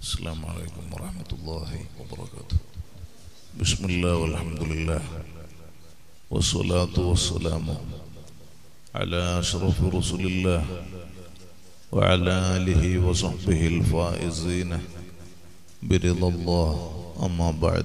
السلام عليكم ورحمة الله وبركاته بسم الله والحمد لله والصلاة والسلام على أشرف رسل الله وعلى آله وصحبه الفائزين برضا الله أما بعد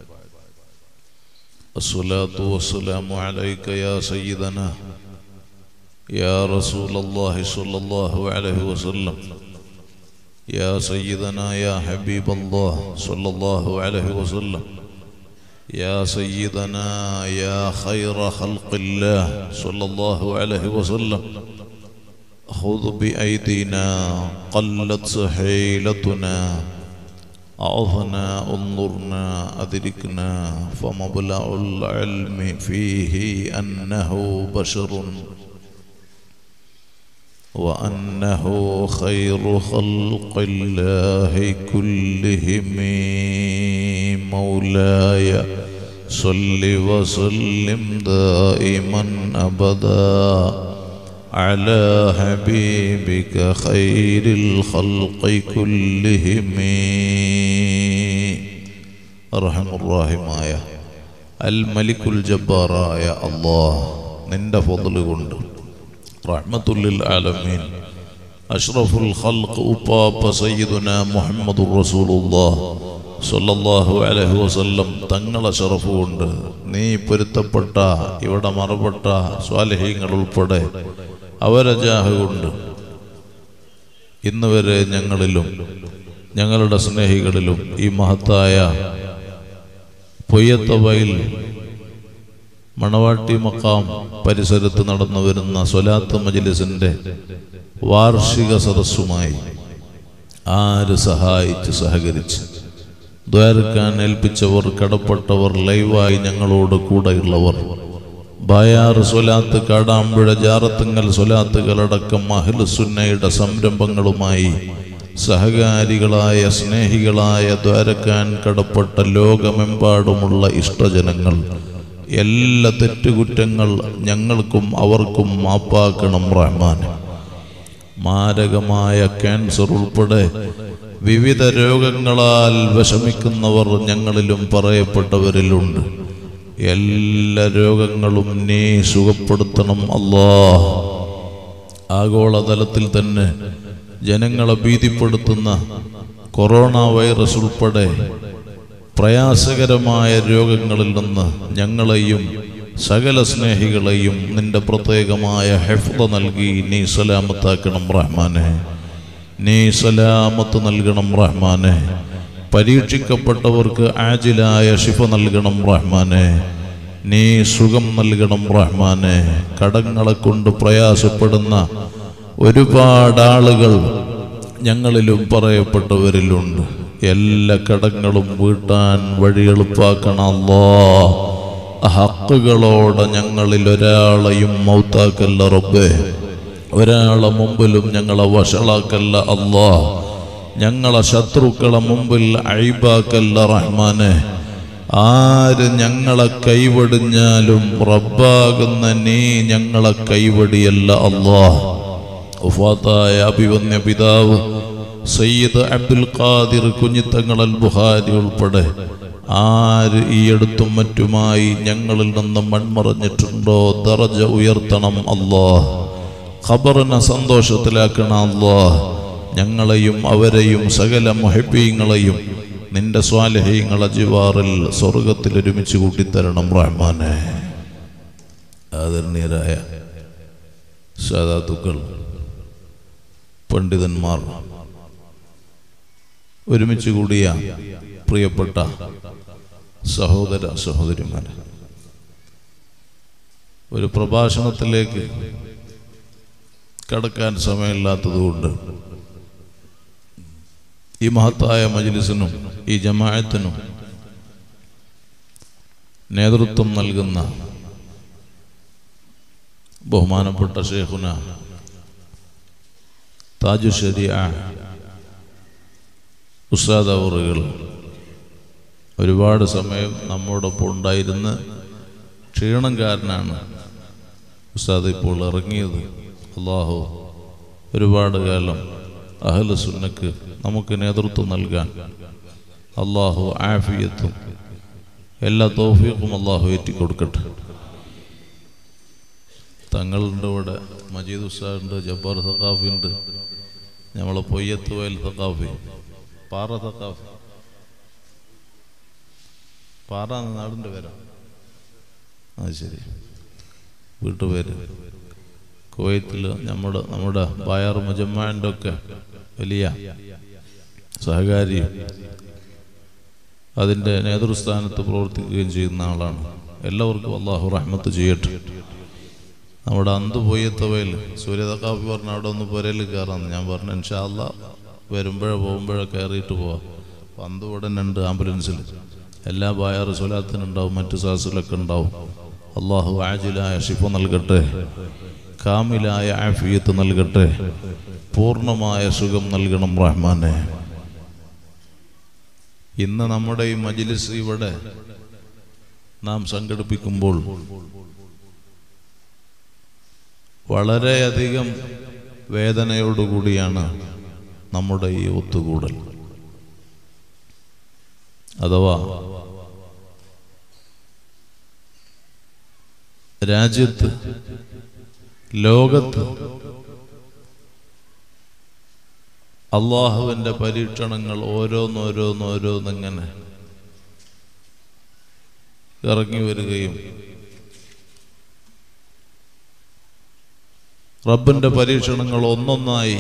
الصلاة والسلام عليك يا سيدنا يا رسول الله صلى الله عليه وسلم يا سيدنا يا حبيب الله صلى الله عليه وسلم يا سيدنا يا خير خلق الله صلى الله عليه وسلم خذ بأيدينا قلت سحيلتنا أعظنا انظرنا أدركنا فمبلغ العلم فيه أنه بشر وأنه خير خلق الله كلهم مولاي صل وسلم دائما أبدا على حبيبك خير الخلق كلهم أرحم الراحماയ അൽ മലിക്കുൽ ജബ്ബാറായ അള്ളാഹ് നിന്റെ ഫضل കൊണ്ട് റഹ്മത്തുല്ലിൽ ആലമീൻ അഷ്റഫുൽ ഖൽഖ് ഉപ്പാപ്പ സയ്യിദുന മുഹമ്മദുർ റസൂലുള്ളാഹ് സല്ലല്ലാഹു അലൈഹി വസല്ലം തങ്ങളെ ഷറഫ് കൊണ്ട് നീ പൊരുത്തപ്പെട്ട ഇവിടെ മറപ്പെട്ട സ്വാലഹീങ്ങൾ ഉൾപ്പെടെ അവരെ ജാഹ് കൊണ്ട് ഇന്ന് വരെ ഞങ്ങളിലും ഞങ്ങളുടെ സ്നേഹികളിലും ഈ മഹത്തായ പൊയ്യത്തവയിൽ മണവാട്ടി മക്കാം പരിസരത്ത് നടന്നു വരുന്ന സ്വലാത്ത് മജ്ലിസിന്റെ വാർഷിക സദസ്സുമായി ആര് സഹായിച്ച് സഹകരിച്ച് ദ്വാരക്കാൻ ഏൽപ്പിച്ചവർ കടപ്പെട്ടവർ ലൈവായി ഞങ്ങളോട് കൂടെയുള്ളവർ ബായാറ് സ്വലാത്ത് കാടാമ്പുഴ ജാറത്തുങ്ങൽ സ്വലാത്തുകളടക്കം അഹ്ലുസുന്നയുടെ സംരംഭങ്ങളുമായി സഹകാരികളായ സ്നേഹികളായ ദ്വാരക്കാൻ കടപ്പെട്ട ലോകമെമ്പാടുമുള്ള ഇഷ്ടജനങ്ങൾ എല്ലാ തെറ്റുകുറ്റങ്ങൾ ഞങ്ങൾക്കും അവർക്കും മാപ്പാക്കണം റഹ്മാൻ മാരകമായ ക്യാൻസർ ഉൾപ്പെടെ വിവിധ രോഗങ്ങളാൽ വിഷമിക്കുന്നവർ ഞങ്ങളിലും പറയപ്പെട്ടവരിലുണ്ട് എല്ലാ രോഗങ്ങളും നീ സുഖപ്പെടുത്തണം അല്ലാ ആഗോളതലത്തിൽ തന്നെ ജനങ്ങളെ ഭീതിപ്പെടുത്തുന്ന കൊറോണ വൈറസ് ഉൾപ്പെടെ പ്രയാസകരമായ രോഗങ്ങളിൽ നിന്ന് ഞങ്ങളെയും സകല സ്നേഹികളെയും നിന്റെ പ്രത്യേകമായ ഹെഫ്ത നൽകി നീ സലാമത്താക്കണം റഹ്മാനെ നീ സലാമത്ത് നൽകണം റഹ്മാനെ പരീക്ഷിക്കപ്പെട്ടവർക്ക് ആജിലായ ശിഫ നൽകണം റഹ്മാനെ നീ സുഖം നൽകണം റഹ്മാനെ കടങ്ങളെ കൊണ്ട് പ്രയാസപ്പെടുന്ന ഒരുപാട് ആളുകൾ ഞങ്ങളിലും പറയപ്പെട്ടവരിലുണ്ട് എല്ലാ കടങ്ങളും വീട്ടാൻ വഴി എളുപ്പാക്കണല്ലോ ഹക്കുകളോടെ ഞങ്ങളിൽ ഒരാളെയും മൗത്താക്കല്ല റബ്ബേ ഒരാളെ മുമ്പിലും ഞങ്ങളെ വഷളാക്കല്ല അല്ലാ ഞങ്ങളെ ശത്രുക്കളെ മുമ്പിൽ അഴിബാക്കല്ല റഹ്മാനെ ആര് ഞങ്ങളെ കൈവടിഞ്ഞാലും റബ്ബാകുന്ന നീ ഞങ്ങളെ കൈവടിയല്ല അല്ലാ ഉഫാത്തായ അഭിവന്യ പിതാവ് സയ്യിദ് അബ്ദുൽ ഖാദിർ കുഞ്ഞിത്തങ്ങൾ അൽ ബുഹാരി ഉൾപ്പെടെ ആര് ഈ അടുത്തും മറ്റുമായി ഞങ്ങളിൽ നിന്ന് മൺമറഞ്ഞിട്ടുണ്ടോ ദറജ ഉയർത്തണം അല്ലോ ഖബറിനെ സന്തോഷത്തിലാക്കണം അല്ലോ ഞങ്ങളെയും അവരെയും സകല മൊഹബീങ്ങളെയും നിന്റെ സ്വാലഹീങ്ങളെ ജിവാറിൽ സ്വർഗത്തിൽ ഒരുമിച്ച് കൂട്ടിത്തരണം റഹ്മാനെ ആദരണീയരായ സാധാത്തുക്കൾ പണ്ഡിതന്മാർ ഒരുമിച്ച് കൂടിയ പ്രിയപ്പെട്ട സഹോദര സഹോദരിമാർ ഒരു പ്രഭാഷണത്തിലേക്ക് കടക്കാൻ സമയമില്ലാത്തതുകൊണ്ട് ഈ മഹത്തായ മജ്ലിസിനും ഈ ജമാഅത്തിനും നേതൃത്വം നൽകുന്ന ബഹുമാനപ്പെട്ട ഷേഖുന താജു ശരിയ ഉസ്താദ് അവറുകൾ ഒരുപാട് സമയം നമ്മോടൊപ്പം ഉണ്ടായിരുന്ന് ക്ഷീണം കാരനാണ് ഉസ്താദ് ഇപ്പോൾ ഇറങ്ങിയത് അള്ളാഹു ഒരുപാട് കാലം അഹ്ല സുന്നക്ക് നമുക്ക് നേതൃത്വം നൽകാൻ അള്ളാഹു ആഫിയത്തും എല്ലാ തോഫീഖും അള്ളാഹു ഏറ്റിക്കൊടുക്കട്ടെ തങ്ങളുണ്ട് ഇവിടെ മജീദ് ഉസ്താദുണ്ട് ജബ്ബാർ സഖാഫി ഉണ്ട് നമ്മളെ പൊയ്യത്ത് വയൽ സഖാഫി പാറ സഖാഫി പാറ എന്ന നാടിൻ്റെ പേരാ അത് ശരി വീട്ടുപേര് കുവൈത്തിൽ നമ്മുടെ നമ്മുടെ ബായാർ മുജമ്മാൻ്റെ ഒക്കെ വലിയ സഹകാരിയും അതിൻ്റെ നേതൃസ്ഥാനത്ത് പ്രവർത്തിക്കുകയും ചെയ്യുന്ന ആളാണ് എല്ലാവർക്കും അള്ളാഹു റഹ്മത്ത് ചെയ്യട്ടെ നമ്മുടെ അന്ത് പൊയ്യത്തവയിൽ സൂര്യതക്കാപ്പി പറഞ്ഞ അവിടെ ഒന്ന് പുരയിൽ കയറാന്ന് ഞാൻ പറഞ്ഞു ഇൻഷാല്ല വരുമ്പോഴോ പോകുമ്പോഴോ കയറിയിട്ട് പോവാം അപ്പം അന്ത് ഉടനെ ഉണ്ട് ആംബുലൻസിൽ എല്ലാ ബായാർ സ്വലാത്തിനുണ്ടാവും മറ്റു സാസിലൊക്കെ ഉണ്ടാവും അള്ളാഹു ആജിലായ ഷിഫ നൽകട്ടെ കാമിലായ ആഫിയത്ത് നൽകട്ടെ പൂർണ്ണമായ സുഖം നൽകണം റഹ്മാനെ ഇന്ന് നമ്മുടെ ഈ മജിലിസ് ഇവിടെ നാം സംഘടിപ്പിക്കുമ്പോൾ വളരെയധികം വേദനയോടുകൂടിയാണ് നമ്മുടെ ഈ ഒത്തുകൂടൽ അഥവാ രാജ്യത്ത് ലോകത്ത് അള്ളാഹുവിൻ്റെ പരീക്ഷണങ്ങൾ ഓരോന്നോരോന്നോരോന്നിങ്ങനെ ഇറങ്ങി വരികയും റബ്ബിന്റെ പരീക്ഷണങ്ങൾ ഒന്നൊന്നായി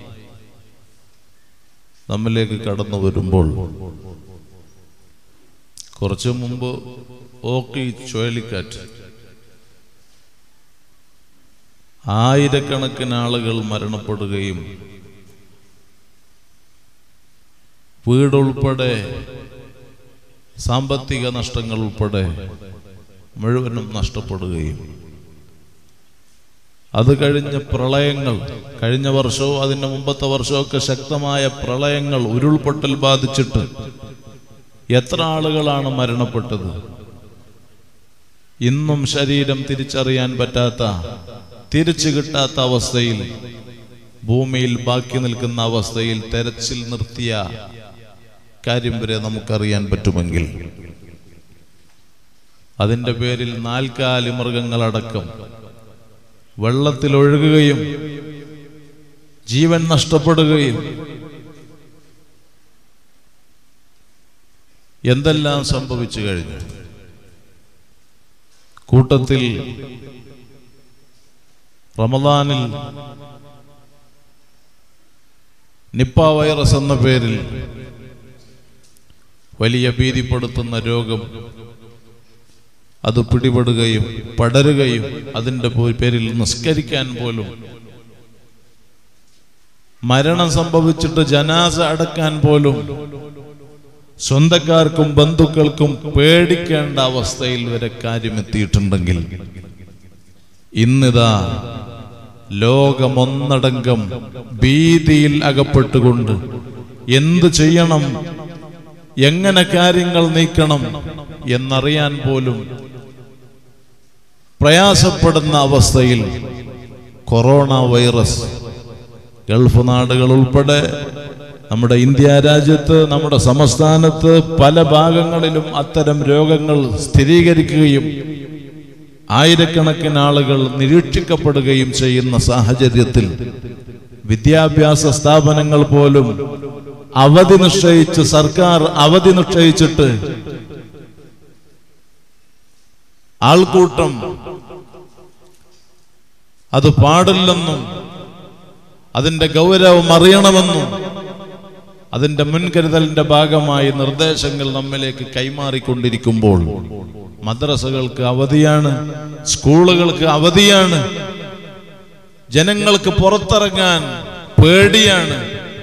നമ്മിലേക്ക് കടന്നു വരുമ്പോൾ കുറച്ചു മുമ്പ് ഓക്കി ചുഴലിക്കാറ്റ് ആയിരക്കണക്കിന് ആളുകൾ മരണപ്പെടുകയും വീടുൾപ്പെടെ സാമ്പത്തിക നഷ്ടങ്ങൾ ഉൾപ്പെടെ മുഴുവനും നഷ്ടപ്പെടുകയും അത് കഴിഞ്ഞ പ്രളയങ്ങൾ കഴിഞ്ഞ വർഷവും അതിന്റെ മുമ്പത്തെ വർഷമൊക്കെ ശക്തമായ പ്രളയങ്ങൾ ഉരുൾപൊട്ടൽ ബാധിച്ചിട്ട് എത്ര ആളുകളാണ് മരണപ്പെട്ടത് ഇന്നും ശരീരം തിരിച്ചറിയാൻ പറ്റാത്ത തിരിച്ചു കിട്ടാത്ത അവസ്ഥയിൽ ഭൂമിയിൽ ബാക്കി നിൽക്കുന്ന അവസ്ഥയിൽ തെരച്ചിൽ നിർത്തിയ കാര്യം വരെ നമുക്കറിയാൻ പറ്റുമെങ്കിൽ അതിന്റെ പേരിൽ നാൽക്കാലി മൃഗങ്ങളടക്കം വെള്ളത്തിൽ ഒഴുകുകയും ജീവൻ നഷ്ടപ്പെടുകയും എന്തെല്ലാം സംഭവിച്ചു കഴിഞ്ഞു കൂട്ടത്തിൽ റമദാനിൽ നിപ്പ വൈറസ് എന്ന പേരിൽ വലിയ ഭീതിപ്പെടുത്തുന്ന രോഗം അത് പിടിപെടുകയും പടരുകയും അതിൻ്റെ പോ- പേരിൽ നിസ്കരിക്കാൻ പോലും മരണം സംഭവിച്ചിട്ട് ജനാസ അടക്കാൻ പോലും സ്വന്തക്കാർക്കും ബന്ധുക്കൾക്കും പേടിക്കേണ്ട അവസ്ഥയിൽ വരെ കാര്യമെത്തിയിട്ടുണ്ടെങ്കിൽ ഇന്നിതാ ലോകമൊന്നടങ്കം ഭീതിയിൽ അകപ്പെട്ടുകൊണ്ട് എന്തു ചെയ്യണം എങ്ങനെ കാര്യങ്ങൾ നീക്കണം എന്നറിയാൻ പോലും പ്രയാസപ്പെടുന്ന അവസ്ഥയിൽ കൊറോണ വൈറസ് ഗൾഫ് നാടുകൾ ഉൾപ്പെടെ നമ്മുടെ ഇന്ത്യ രാജ്യത്ത് നമ്മുടെ സംസ്ഥാനത്ത് പല ഭാഗങ്ങളിലും അത്തരം രോഗങ്ങൾ സ്ഥിരീകരിക്കുകയും ആയിരക്കണക്കിന് ആളുകൾ നിരീക്ഷിക്കപ്പെടുകയും ചെയ്യുന്ന സാഹചര്യത്തിൽ വിദ്യാഭ്യാസ സ്ഥാപനങ്ങൾ പോലും അവധി നിശ്ചയിച്ച് സർക്കാർ അവധി നിശ്ചയിച്ചിട്ട് ആൾക്കൂട്ടം അത് പാടില്ലെന്നും അതിന്റെ ഗൗരവം അറിയണമെന്നും അതിന്റെ മുൻകരുതലിന്റെ ഭാഗമായി നിർദ്ദേശങ്ങൾ നമ്മിലേക്ക് കൈമാറിക്കൊണ്ടിരിക്കുമ്പോൾ മദ്രസകൾക്ക് അവധിയാണ് സ്കൂളുകൾക്ക് അവധിയാണ് ജനങ്ങൾക്ക് പുറത്തിറങ്ങാൻ പേടിയാണ്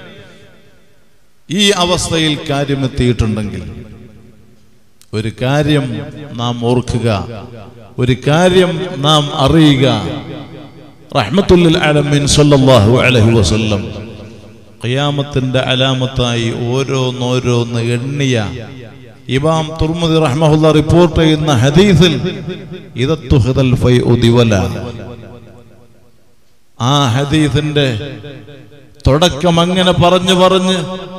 ഈ അവസ്ഥയിൽ കാര്യമെത്തിയിട്ടുണ്ടെങ്കിൽ ഒരു കാര്യം നാം ഓർക്കുക ഒരു കാര്യം നാം അറിയുക റഹ്മത്തുല്ലിൽ അലമീൻ സല്ലല്ലാഹു അലൈഹി വസല്ലം ഖിയാമത്തിന്റെ അലാമത്തായി ഓരോന്നോരോന്ന് എണ്ണിയ ഇമാം തുർമുദി റഹ്മഹുല്ല റിപ്പോർട്ട് ചെയ്യുന്ന ഹദീസിൽ ഇദത്തുഹദൽ ഫൈഉ ദിവല ആ ഹദീസിന്റെ തുടക്കം അങ്ങനെ പറഞ്ഞു പറഞ്ഞ്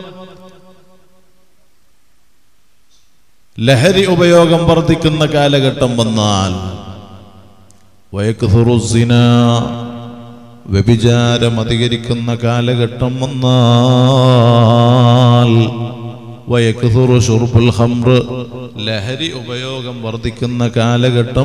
ലഹരി ഉപയോഗം വർദ്ധിക്കുന്ന കാലഘട്ടം വന്നാൽ വയക്കുറുസിന വ്യഭിചാരം അധികരിക്കുന്ന കാലഘട്ടം വന്നാൽ വയക്കുറു ഷുർബുൽ ഹംറ് ലഹരി ഉപയോഗം വർദ്ധിക്കുന്ന കാലഘട്ടം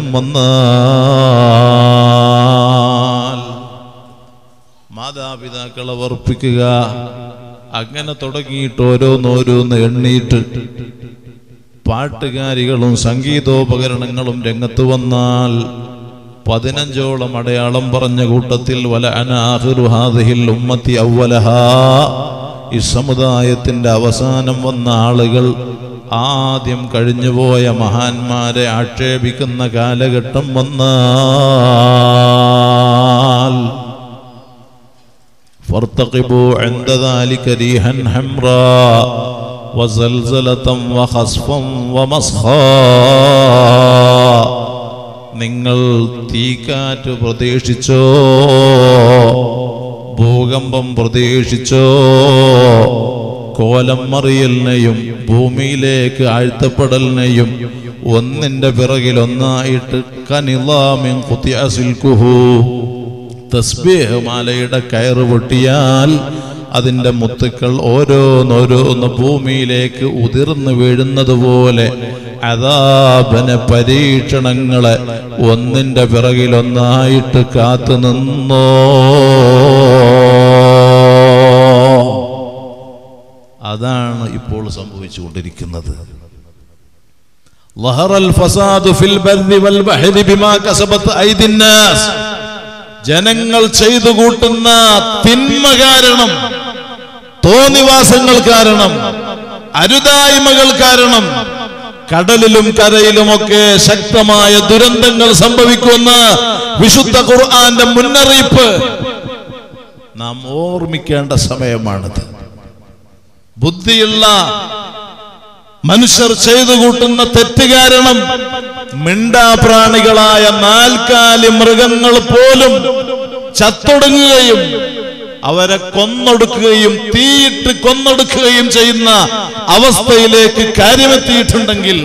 വന്നാൽ മാതാപിതാക്കളെ വർപ്പിക്കുക അങ്ങനെ തുടങ്ങിയിട്ട് ഓരോന്നോരോന്ന് എണ്ണീട്ട് പാട്ടുകാരികളും സംഗീതോപകരണങ്ങളും രംഗത്ത് വന്നാൽ പതിനഞ്ചോളം അടയാളം പറഞ്ഞ കൂട്ടത്തിൽ വല അനാഹിറു ഹാദിഹിൽ ഉമ്മത്തി അവലഹ ഈ സമുദായത്തിന്റെ അവസാനം വന്ന ആളുകൾ ആദ്യം കഴിഞ്ഞുപോയ മഹാന്മാരെ ആക്ഷേപിക്കുന്ന കാലഘട്ടം വന്നാൽ فارتقبوا عند ذلك ريحا حمراء وزلزلة وخسفا ومسخا നിങ്ങൾ തീക്കാറ്റ് പ്രതീക്ഷിച്ചോ ഭൂകമ്പം പ്രതീക്ഷിച്ചോ കോലം മറിയലിനെയും ഭൂമിയിലേക്ക് ആഴ്ത്തപ്പെടലിനെയും ഒന്നിന്റെ പിറകിൽ ഒന്നായിട്ട് കനിലാമിൻ കുത്തിയാസിൽക്കുഹു തസ്ബീഹ് മാലയുടെ കയറ് പൊട്ടിയാൽ അതിന്റെ മുത്തുക്കൾ ഓരോന്നോരോന്ന് ഭൂമിയിലേക്ക് ഉതിർന്നു വീഴുന്നത് പോലെ അതാപന പരീക്ഷണങ്ങളെ ഒന്നിന്റെ പിറകിലൊന്നായിട്ട് കാത്തു നിന്നോ അതാണ് ഇപ്പോൾ സംഭവിച്ചുകൊണ്ടിരിക്കുന്നത് ظهر الفساد في البر والبحر بما كسبت أيدي الناس ജനങ്ങൾ ചെയ്തു കൂട്ടുന്ന തിന്മ കാരണം തോന്നിവാസങ്ങൾ കാരണം അരുതായ്മകൾ കാരണം കടലിലും കരയിലുമൊക്കെ ശക്തമായ ദുരന്തങ്ങൾ സംഭവിക്കുന്ന വിശുദ്ധ ഖുർആന്റെ മുന്നറിയിപ്പ് നാം ഓർമ്മിക്കേണ്ട സമയമാണിത് ബുദ്ധിയുള്ള മനുഷ്യർ ചെയ്തു കൂട്ടുന്ന തെറ്റ് കാരണം മിണ്ടാപ്രാണികളായ നാൽക്കാലി മൃഗങ്ങൾ പോലും ചത്തൊടുങ്ങുകയും അവരെ കൊന്നൊടുക്കുകയും തീയിട്ട് കൊന്നൊടുക്കുകയും ചെയ്യുന്ന അവസ്ഥയിലേക്ക് കാര്യമെത്തിയിട്ടുണ്ടെങ്കിൽ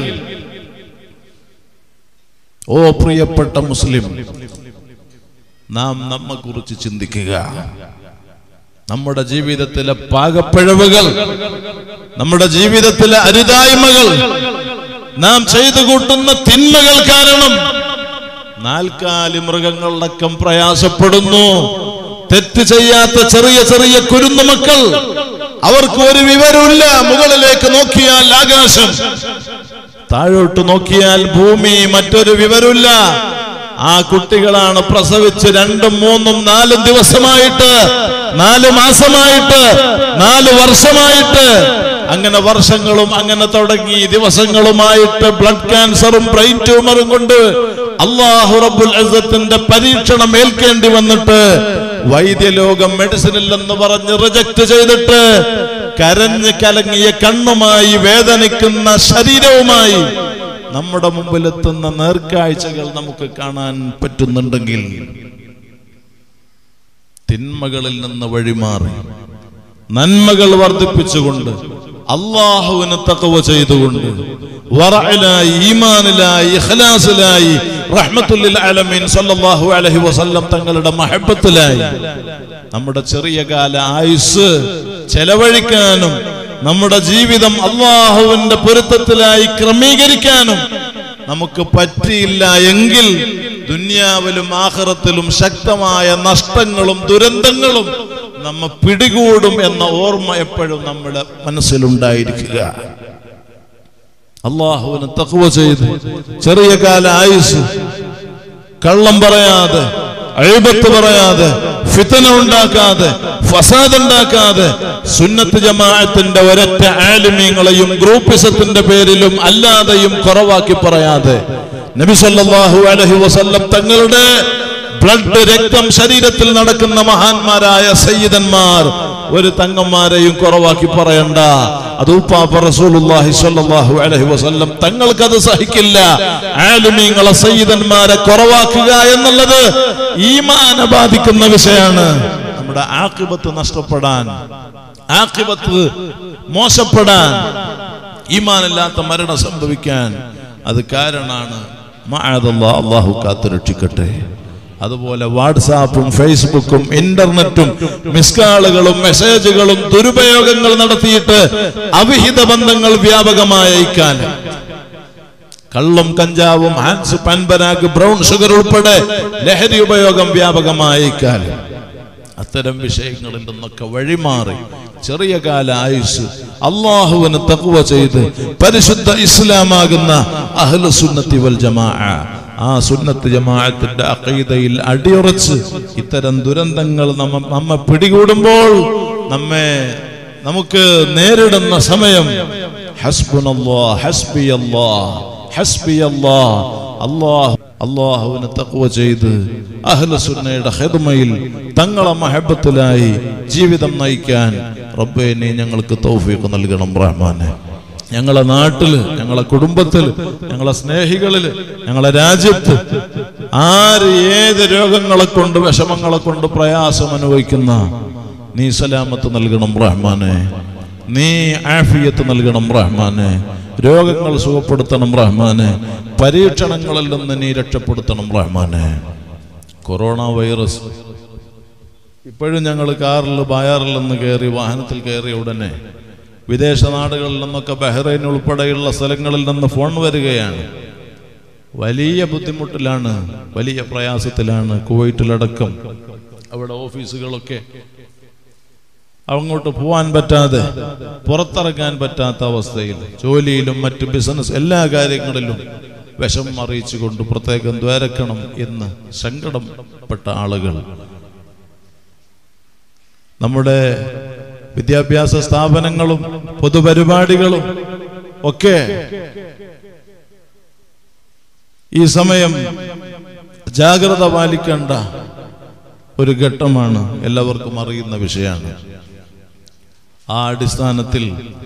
ഓ പ്രിയപ്പെട്ട മുസ്ലിം നാം നമ്മെ കുറിച്ച് ചിന്തിക്കുക നമ്മുടെ ജീവിതത്തിലെ പാകപ്പിഴവുകൾ നമ്മുടെ ജീവിതത്തിലെ അരുതായ്മകൾ നാം ചെയ്തു കൂട്ടുന്ന തിന്മകൾ കാരണം നാൽക്കാലി മൃഗങ്ങളടക്കം പ്രയാസപ്പെടുന്നു തെറ്റ് ചെയ്യാത്ത ചെറിയ ചെറിയ കുരുന്നു മക്കൾ അവർക്ക് ഒരു വിവരമില്ല മുകളിലേക്ക് നോക്കിയാൽ ആകാശം താഴോട്ട് നോക്കിയാൽ ഭൂമി മറ്റൊരു വിവരമില്ല ആ കുട്ടികളാണ് പ്രസവിച്ച് രണ്ടും മൂന്നും നാലും ദിവസമായിട്ട് നാല് മാസമായിട്ട് നാല് വർഷമായിട്ട് അങ്ങനെ വർഷങ്ങളും അങ്ങനെ തുടങ്ങി ദിവസങ്ങളുമായിട്ട് ബ്ലഡ് ക്യാൻസറും ബ്രെയിൻ ട്യൂമറും കൊണ്ട് അള്ളാഹു റബ്ബുൽ അസത്തിന്റെ പരീക്ഷണം ഏൽക്കേണ്ടി വന്നിട്ട് വൈദ്യലോകം മെഡിസിൻ ഇല്ലെന്ന് പറഞ്ഞ് റിജക്ട് ചെയ്തിട്ട് കരഞ്ഞ് കലങ്ങിയ കണ്ണുമായി വേദനിക്കുന്ന ശരീരവുമായി നമ്മുടെ മുമ്പിലെത്തുന്ന നേർക്കാഴ്ചകൾ നമുക്ക് കാണാൻ പറ്റുന്നുണ്ടെങ്കിൽ തിന്മകളിൽ നിന്ന് വഴിമാറി നന്മകൾ വർദ്ധിപ്പിച്ചുകൊണ്ട് അള്ളാഹുവിന് തക്കവ ചെയ്തുകൊണ്ട് വറഅലായി, ഈമാനിലായി ഇഖ്ലാസിലായി റഹ്മത്തുല്ലിൽ ആലമീൻ സല്ലല്ലാഹു അലൈഹി വസല്ലം തങ്ങളുടെ മഹബത്തിലായി നമ്മുടെ ചെറിയ കാല ആയുസ് ചെലവഴിക്കാനും നമ്മുടെ ജീവിതം അള്ളാഹുവിന്റെ പൊരുത്തത്തിലായി ക്രമീകരിക്കാനും നമുക്ക് പറ്റിയില്ല എങ്കിൽ ദുന്യാവിലും ആഹ്റത്തിലും ശക്തമായ നഷ്ടങ്ങളും ദുരന്തങ്ങളും നമ്മ പിടികൂടും എന്ന ഓർമ്മ എപ്പോഴും നമ്മുടെ മനസ്സിലുണ്ടായിരിക്കുക അള്ളാഹുവിന് തക്കുവ ചെയ്ത് ചെറിയ കാല ആയുസ് കള്ളം പറയാതെ അഴിബത്ത് പറയാതെ ഫിത്തന ഉണ്ടാക്കാതെ ഫസാദ് ഉണ്ടാക്കാതെ സുന്നത്ത് ജമാഅത്തിന്റെ ഒരൊറ്റ ആലിമീങ്ങളെയും ഗ്രൂപ്പിസത്തിന്റെ പേരിലും അല്ലാതെയും കുറവാക്കി പറയാതെ നബി സല്ലല്ലാഹു അലൈഹി വസല്ലം തങ്ങളുടെ ബ്ലഡ് രക്തം ശരീരത്തിൽ നടക്കുന്ന മഹാന്മാരായ സയ്യിദന്മാർ ഒരു തങ്ങന്മാരെയും കുറവാക്കി പറയണ്ട അത് ഉപ്പാപ്പ റസൂലുള്ളാഹി സ്വല്ലല്ലാഹു അലൈഹി വസല്ലം തങ്ങൾക്കത് സഹിക്കില്ല ആലിമീങ്ങളെ സയ്യിദന്മാരെ കുറവാക്കുക എന്നുള്ളത് ഈമാനെ ബാധിക്കുന്ന വിഷയമാണ് നമ്മുടെ ആക്കിബത്ത് നഷ്ടപ്പെടാൻ ആക്കിബത്ത് മോശപ്പെടാൻ ഈമാനില്ലാത്ത മരണം സംഭവിക്കാൻ അത് കാരണമാണ് മഅദല്ലാ, അള്ളാഹു കാത്തുരക്ഷിക്കട്ടെ അതുപോലെ വാട്സാപ്പും ഫേസ്ബുക്കും ഇന്റർനെറ്റും മിസ്കാളുകളും മെസ്സേജുകളും ദുരുപയോഗങ്ങൾ നടത്തിയിട്ട് അവിഹിത ബന്ധങ്ങൾ വ്യാപകമായ ഇക്കാലം കള്ളും കഞ്ചാവും ഹാൻസ് പൻപരാഗ് ബ്രൗൺ ഷുഗർ ഉൾപ്പെടെ ലഹരി ഉപയോഗം വ്യാപകമായ ഇക്കാലം അത്തരം വിഷയങ്ങളിൽ നിന്നൊക്കെ വഴിമാറി ചെറിയ കാല ആയുസ് അള്ളാഹുവിന് തക്കുവ ചെയ്ത് പരിശുദ്ധ ഇസ്ലാമാകുന്ന അഹ്ലു സുന്നത്തി വൽ ജമാ ആ സുന്നത്ത് ജമാഅത്തിന്റെ അഖീദയിൽ അടിയുറച്ച് ഇത്തരം ദുരന്തങ്ങൾ നമ്മ നമ്മെ പിടികൂടുമ്പോൾ നമ്മെ നമുക്ക് നേരിടുന്ന സമയം ഹസ്ബുനല്ലാ ഹസ്ബിയല്ലാ ഹസ്ബിയല്ലാ അല്ലാഹ് അള്ളാഹുവിന് തക്വ ചെയ്ത് അഹ്ലസുന്നയുടെ ഹിദ്മയിൽ തങ്ങളെ മഹബത്തിലായി ജീവിതം നയിക്കാൻ റബ്ബേ നീ ഞങ്ങൾക്ക് തൗഫീഖ് നൽകണം റഹ്മാനെ ഞങ്ങളെ നാട്ടില് ഞങ്ങളെ കുടുംബത്തില് ഞങ്ങളെ സ്നേഹികളില് ഞങ്ങളെ രാജ്യത്ത് ആര് ഏത് രോഗങ്ങളെ കൊണ്ട് വിഷമങ്ങളെ കൊണ്ട് പ്രയാസം അനുഭവിക്കുന്ന നീ സലാമത്ത് നൽകണം റഹ്മാനെ നീ ആഫിയത്ത് നൽകണം റഹ്മാനെ രോഗങ്ങൾ സുഖപ്പെടുത്തണം റഹ്മാനെ പരീക്ഷണങ്ങളിൽ നിന്ന് നീ രക്ഷപ്പെടുത്തണം റഹ്മാനെ കൊറോണ വൈറസ് ഇപ്പോഴും ഞങ്ങൾ കാറിൽ ബായാറിൽ നിന്ന് കയറി വാഹനത്തിൽ കയറിയ ഉടനെ വിദേശ നാടുകളിൽ നിന്നൊക്കെ ബഹ്റൈൻ ഉൾപ്പെടെയുള്ള സ്ഥലങ്ങളിൽ നിന്ന് ഫോൺ വരികയാണ് വലിയ ബുദ്ധിമുട്ടിലാണ് വലിയ പ്രയാസത്തിലാണ് കുവൈറ്റിലടക്കം അവിടെ ഓഫീസുകളൊക്കെ അങ്ങോട്ട് പോവാൻ പറ്റാതെ പുറത്തിറങ്ങാൻ പറ്റാത്ത അവസ്ഥയിൽ ജോലിയിലും മറ്റു ബിസിനസ് എല്ലാ കാര്യങ്ങളിലും വിഷം അറിയിച്ചുകൊണ്ട് പ്രത്യേകം ദ്വാരക്കണം എന്ന് സങ്കടപ്പെട്ട ആളുകൾ നമ്മുടെ വിദ്യാഭ്യാസ സ്ഥാപനങ്ങളും പൊതുപരിപാടികളും ഒക്കെ ഈ സമയം ജാഗ്രത പാലിക്കേണ്ട ഒരു ഘട്ടമാണ് എല്ലാവർക്കും അറിയുന്ന വിഷയമാണ് ആ അടിസ്ഥാനത്തിൽ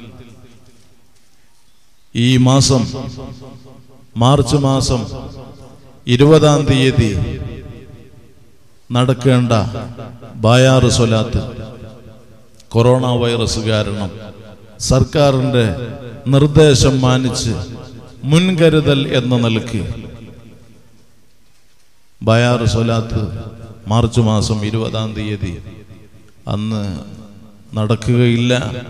ഈ മാസം മാർച്ച് മാസം ഇരുപതാം തീയതി നടക്കേണ്ട ബായാറ് സ്വലാത്ത് കൊറോണ വൈറസ് കാരണം സർക്കാരിന്റെ നിർദ്ദേശം മാനിച്ച് മുൻകരുതൽ എന്ന നിലയ്ക്ക് ബയാറ് സ്വലാത്ത് മാർച്ച് മാസം ഇരുപതാം തീയതി അന്ന് നടക്കുകയില്ല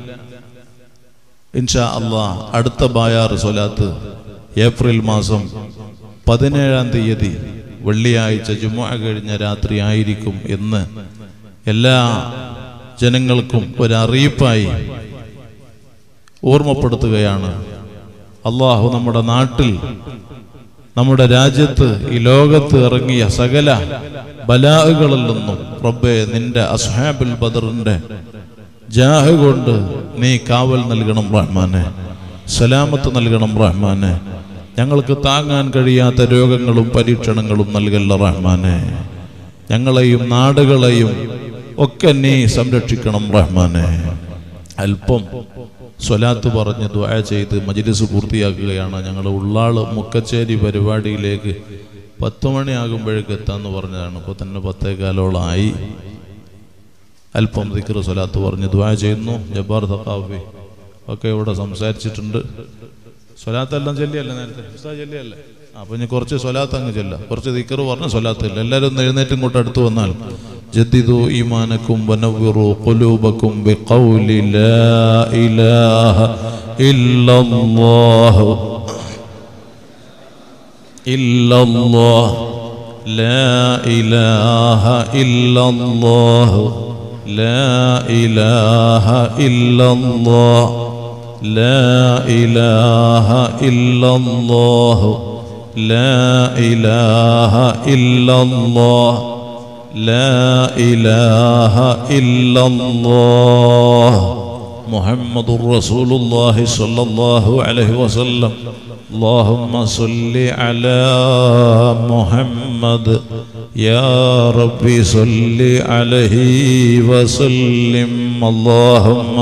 ഇൻഷാ അള്ളാ അടുത്ത ബായാറ് സ്വലാത്ത് ഏപ്രിൽ മാസം പതിനേഴാം തീയതി വെള്ളിയാഴ്ച ജുമുഅ കഴിഞ്ഞ രാത്രി ആയിരിക്കും എന്ന് എല്ലാ ജനങ്ങൾക്കും ഒരറിയിപ്പായി ഓർമ്മപ്പെടുത്തുകയാണ് അള്ളാഹു നമ്മുടെ നാട്ടിൽ നമ്മുടെ രാജ്യത്ത് ഈ ലോകത്ത് ഇറങ്ങിയ സകല ബലാഹുകളിൽ നിന്നും റബ്ബെ നിന്റെ അസ്ഹാബുൽ ബദറിന്റെ ജാഹ് കൊണ്ട് നീ കാവൽ നൽകണം റഹ്മാനെ സലാമത്ത് നൽകണം റഹ്മാനെ ഞങ്ങൾക്ക് താങ്ങാൻ കഴിയാത്ത രോഗങ്ങളും പരീക്ഷണങ്ങളും നൽകല്ല റഹ്മാനെ ഞങ്ങളെയും നാടുകളെയും ഒക്കെ നീ സംരക്ഷിക്കണം റഹ്മാനെ അല്പം സ്വലാത്ത് പറഞ്ഞ് ദ്വായ ചെയ്ത് മജിലിസ് പൂർത്തിയാക്കുകയാണ് ഞങ്ങൾ ഉള്ളാള് മുക്കച്ചേരി പരിപാടിയിലേക്ക് പത്ത് മണിയാകുമ്പോഴേക്ക് എത്താന്ന് പറഞ്ഞതാണ് ഇപ്പോൾ തന്നെ പത്തേകാലോളമായി അല്പം ദിക്ർ സ്വലാത്ത് പറഞ്ഞ് ദ്വായ ചെയ്യുന്നു ജബ്ബാർ തക്കാഫി ഒക്കെ ഇവിടെ സംസാരിച്ചിട്ടുണ്ട് സ്വലാത്തെല്ലാം ചെല്ലിയല്ലേ നേരത്തെ ഉസ്താദ് ചെല്ലിയല്ലേ ആ, അപ്പൊ ഇനി കുറച്ച് സ്വലാത്ത് അങ്ങ് ചെല്ല കുറച്ച് ദിക്കർ പറഞ്ഞ് സ്വലാത്ത് ഇല്ല എല്ലാവരും ഒന്ന് എഴുന്നേറ്റ് ഇങ്ങോട്ട് അടുത്ത് വന്നാൽ ജദ്ദിദു ഈമാനക്കും വനവ്വിറു ഖുലൂബക്കും ബിഖൗലി ലാ ഇലാഹ ഇല്ലല്ലാഹു ഇല്ലല്ലാഹ് ലാ ഇലാഹ ഇല്ലല്ലാഹു ലാ ഇലാഹ ഇല്ലല്ലാഹ് لا إله إلا الله لا إله إلا الله لا إله إلا الله محمد رسول الله صلى الله عليه وسلم اللهم صل على محمد يا ربي صل عليه وسلم اللهم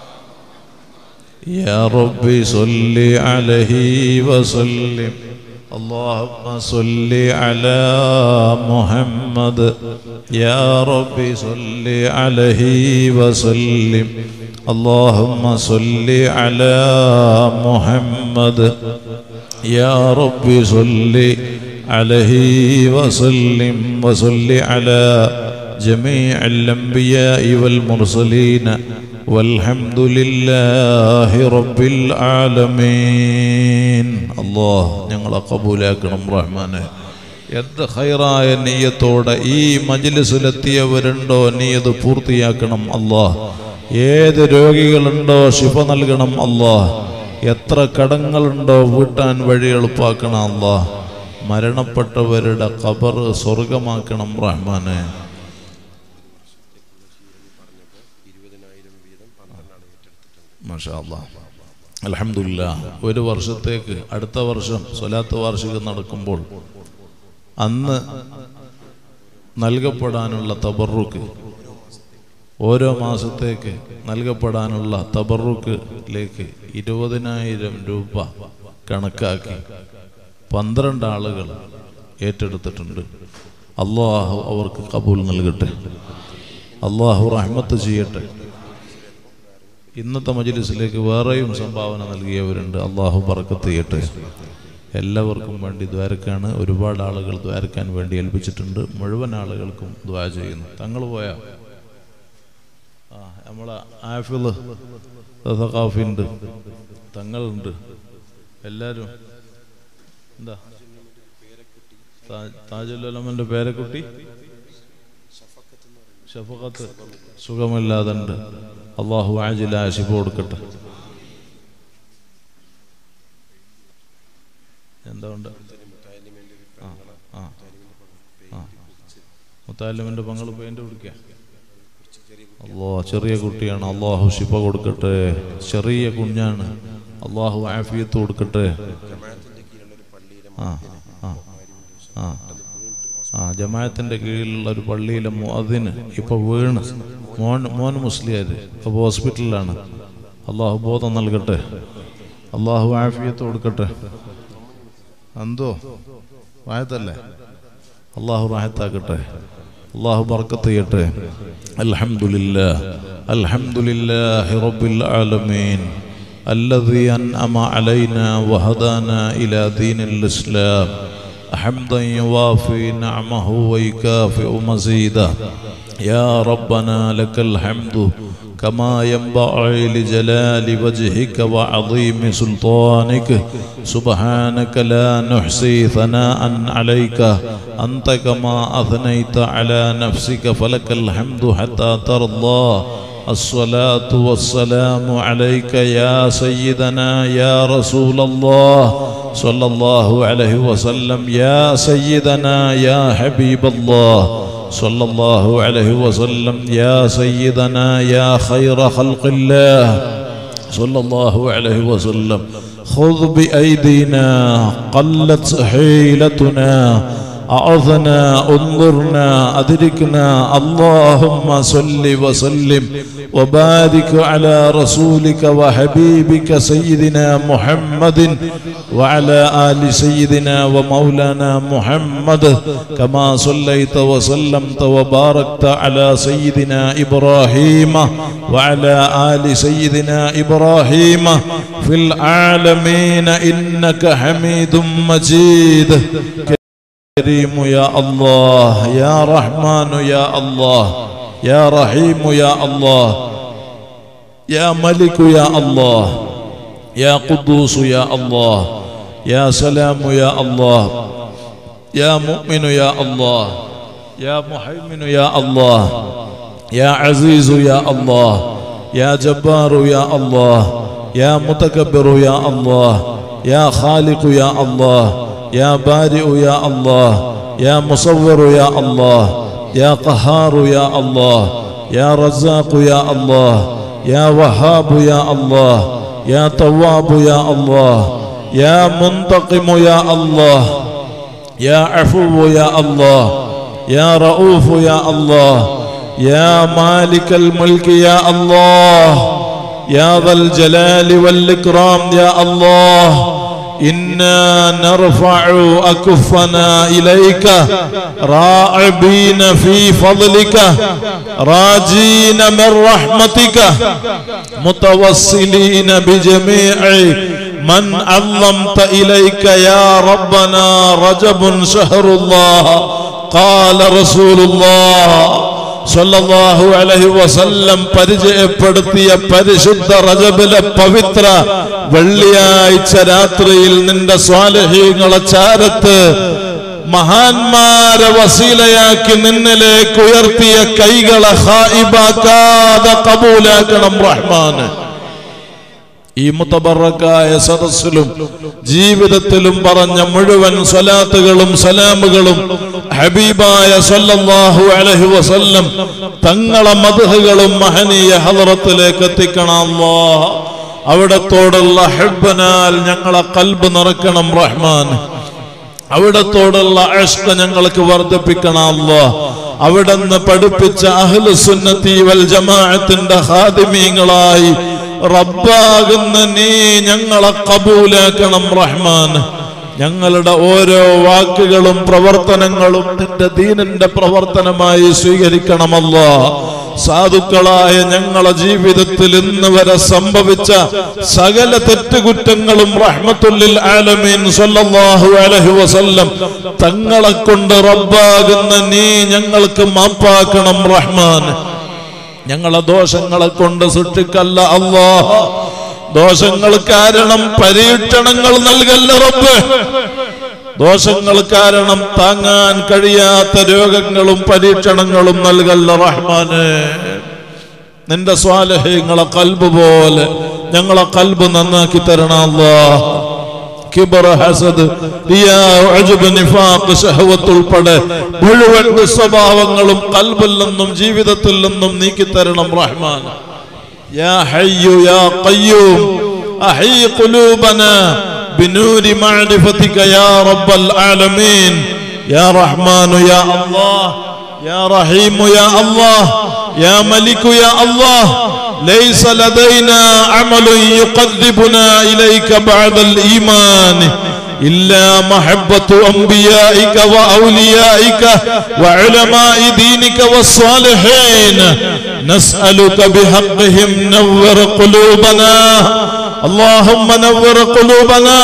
يا رب صل عليه وسلم اللهم صل على محمد يا رب صل عليه وسلم اللهم صل على محمد يا رب صل عليه وسلم وصل على جميع الأنبياء والمرسلين والحمد لله رب العالمين الله ഞങ്ങളെ കബൂലാക്കണം റഹ്മാനെ എന്ത് ഹൈറായ നീയത്തോടെ ഈ മജിലിസിലെത്തിയവരുണ്ടോ നീയത് പൂർത്തിയാക്കണം അല്ലാഹ് ഏത് രോഗികളുണ്ടോ ശിഫ നൽകണം അല്ലാഹ് എത്ര കടങ്ങളുണ്ടോ വീട്ടാൻ വഴി എളുപ്പാക്കണം അല്ലാഹ് മരണപ്പെട്ടവരുടെ ഖബർ സ്വർഗമാക്കണം റഹ്മാനെ മാഷാ അല്ലാഹ് അലഹമില്ല ഒരു വർഷത്തേക്ക് അടുത്ത വർഷം സ്വലാത്ത് വാർഷികം നടക്കുമ്പോൾ അന്ന് നൽകപ്പെടാനുള്ള തബറുക്ക് ഓരോ മാസത്തേക്ക് നൽകപ്പെടാനുള്ള തബറുക്കിലേക്ക് ഇരുപതിനായിരം രൂപ കണക്കാക്കി പന്ത്രണ്ട് ആളുകൾ ഏറ്റെടുത്തിട്ടുണ്ട് അള്ളാഹു അവർക്ക് കബൂൽ നൽകട്ടെ അള്ളാഹു റഹ്മത്ത് ചെയ്യട്ടെ ഇന്നത്തെ മജ്ലിസിലേക്ക് വേറെയും സംഭാവന നൽകിയവരുണ്ട് അള്ളാഹു പറക്കത്ത് ചെയ്യട്ടെ എല്ലാവർക്കും വേണ്ടി ദ്വാരക്കാണ് ഒരുപാട് ആളുകൾ ദ്വാരക്കാൻ വേണ്ടി ഏൽപ്പിച്ചിട്ടുണ്ട് മുഴുവൻ ആളുകൾക്കും ദ്വാര ചെയ്യുന്നു തങ്ങൾ പോയ ആ നമ്മളെ ആഫിള് സഖാഫിണ്ട് തങ്ങളുണ്ട് എല്ലാവരും എന്താ താജുലമന്റെ പേരക്കുട്ടി ഷഫഖത്ത് സുഖമില്ലാതെ ഉണ്ട് അള്ളാഹു ആജില ശിഫ കൊടുക്കട്ടെ എന്താ ഉണ്ട് ആ ആ ആ മുത്താലിമിന്റെ പങ്ങൾ പെയിന്റ് പിടിക്കുക അല്ലോ ചെറിയ കുട്ടിയാണ് അള്ളാഹു ശിഫ കൊടുക്കട്ടെ ചെറിയ കുഞ്ഞാണ് അള്ളാഹു ആഫിയത്ത് കൊടുക്കട്ടെ ആ ആ ആ ആ ജമാഅത്തിന്റെ കീഴിലുള്ള ഒരു പള്ളിയിലെ മുഅദ്ദിന് ഇപ്പൊ വീണ് മോൻ മോൻ മുസ്ലിയാർ അപ്പോൾ ഹോസ്പിറ്റലിലാണ് അള്ളാഹു ബോധം നൽകട്ടെ അള്ളാഹു ആഫിയത്ത് കൊടുക്കട്ടെ എന്തോ വായത്തല്ലേ അള്ളാഹു റാഹത്താക്കട്ടെ അള്ളാഹു ബർക്കത്ത് ചെയ്യട്ടെ അൽഹംദുലില്ലാ അൽഹംദുലില്ലാഹി റബ്ബിൽ ആലമീൻ الذي أنعم علينا وهدانا إلى دين الإسلام حمدا يوافي نعمه ويكافئ مزيدا يا ربنا لك الحمد كما ينبغي لجلال وجهك وعظيم سلطانك سبحانك لا نحصي ثناء عليك أنت كما أثنيت على نفسك فلك الحمد حتى ترضى الصلاة والسلام عليك يا سيدنا يا رسول الله صلى الله عليه وسلم يا سيدنا يا حبيب الله صلى الله عليه وسلم يا سيدنا يا خير خلق الله صلى الله عليه وسلم خذ بأيدينا قلت حيلتنا أعظنا انظرنا أدركنا اللهم صل وسلم وبارك على رسولك وحبيبك سيدنا محمد وعلى آل سيدنا ومولانا محمد كما صليت وسلمت وباركت على سيدنا إبراهيم وعلى آل سيدنا إبراهيم في العالمين إنك حميد مجيد كريم يا الله يا رحمن يا الله يا رحيم يا الله يا ملك يا الله يا قدوس يا الله يا سلام يا الله يا مؤمن يا الله يا محيمن يا الله يا عزيز يا الله يا جبار يا الله يا متكبر يا الله يا خالق يا الله يا بارئ يا الله يا مصور يا الله يا قهار يا الله يا رزاق يا الله يا وهاب يا الله يا تواب يا الله يا منتقم يا الله يا عفو يا الله يا رؤوف يا الله يا مالك الملك يا الله يا ذا الجلال والإكرام يا الله إنا نرفع أكفنا إليك راعبين في فضلك راجين من رحمتك متوسلين بجميع من علمت إليك يا ربنا رجب شهر الله قال رسول الله സല്ലല്ലാഹു അലൈഹി വസല്ലം പരിചയപ്പെടുത്തിയ പരിശുദ്ധ റജബിലെ പവിത്ര വെള്ളിയാഴ്ച രാത്രിയിൽ നിന്റെ സ്വാലഹീങ്ങളെ ചാരത്ത് മഹാന്മാരെ വസീലയാക്കി നിന്നിലേക്ക് ഉയർത്തിയ കൈകളെ ഹായിബാക്കാതെ കബൂലാക്കണം റഹ്മാന് ഈ മുത്തബറക്കായ സദസ്സിലും ജീവിതത്തിലും പറഞ്ഞ മുഴുവൻ സ്വലാത്തുകളും സലാമുകളും ഹബീബായ സല്ലല്ലാഹു അലൈഹി വസല്ലം തങ്ങളെ മധുഹകളും മഹനീയ ഹദറത്തിലേക്ക് എത്തിക്കണം അല്ലാഹ് അവിടത്തോടുള്ള ഹെബ്ബനാൽ ഞങ്ങളെ കൽബ് നിറക്കണം റഹ്മാൻ അവിടത്തോടുള്ള അഷ്ക ഞങ്ങൾക്ക് വർദ്ധിപ്പിക്കണം അല്ലാ അവിടുന്ന് പഠിപ്പിച്ച അഹ്ലു സുന്നത്തി വൽ ജമാഅത്തിന്റെ ഹാദിമീങ്ങളായി റബ്ബാകുന്ന നീ ഞങ്ങളെ കബൂലാക്കണം റഹ്മാൻ ഞങ്ങളുടെ ഓരോ വാക്കുകളും പ്രവർത്തനങ്ങളും നിന്റെ ദീനിന്റെ പ്രവർത്തനമായി സ്വീകരിക്കണമല്ലോ സാധുക്കളായ ഞങ്ങളെ ജീവിതത്തിൽ ഇന്ന് വരെ സംഭവിച്ച സകല തെറ്റുകുറ്റങ്ങളും റഹ്മത്തുല്ലിൽ ആലമീൻ സല്ലല്ലാഹു അലൈഹി വസല്ലം തങ്ങളെ കൊണ്ട് റബ്ബാകുന്ന നീ ഞങ്ങൾക്ക് മാപ്പാക്കണം റഹ്മാൻ ഞങ്ങളെ ദോഷങ്ങളെ കൊണ്ട് സൃഷ്ടിക്കല്ല അല്ലാഹ് ദോഷങ്ങൾ കാരണം പരീക്ഷണങ്ങൾ നൽകല്ല റബ്ബ് ദോഷങ്ങൾ കാരണം താങ്ങാൻ കഴിയാത്ത രോഗങ്ങളും പരീക്ഷണങ്ങളും നൽകല്ല റഹ്മാന് നിന്റെ സ്വാലഹ്യങ്ങളെ കൽബ് പോലെ ഞങ്ങളെ കൽബ് നന്നാക്കി തരണം അല്ലാഹ് കിബർ ഹസദ് റിയാ ഉജ്ബ് നിഫാഖ് ശഹവത്ത് ഉൾപ്പെടെ മുഴുവൻ ദുസ്വഭാവങ്ങളും കൽബിൽ നിന്നും ജീവിതത്തിൽ നിന്നും നീക്കി തരണം റഹ്മാൻ യാ ഹയ്യു യാ ഖയ്യൂം അഹീ ഖുലൂബനാ بنور معرفتك يا رب العالمين يا رحمن يا الله يا رحيم يا الله يا ملك يا الله ليس لدينا عمل يقربنا إليك بعد الإيمان إلا محبة أنبيائك وأوليائك وعلماء دينك والصالحين نسألك بحقهم نور قلوبنا اللهم نور قلوبنا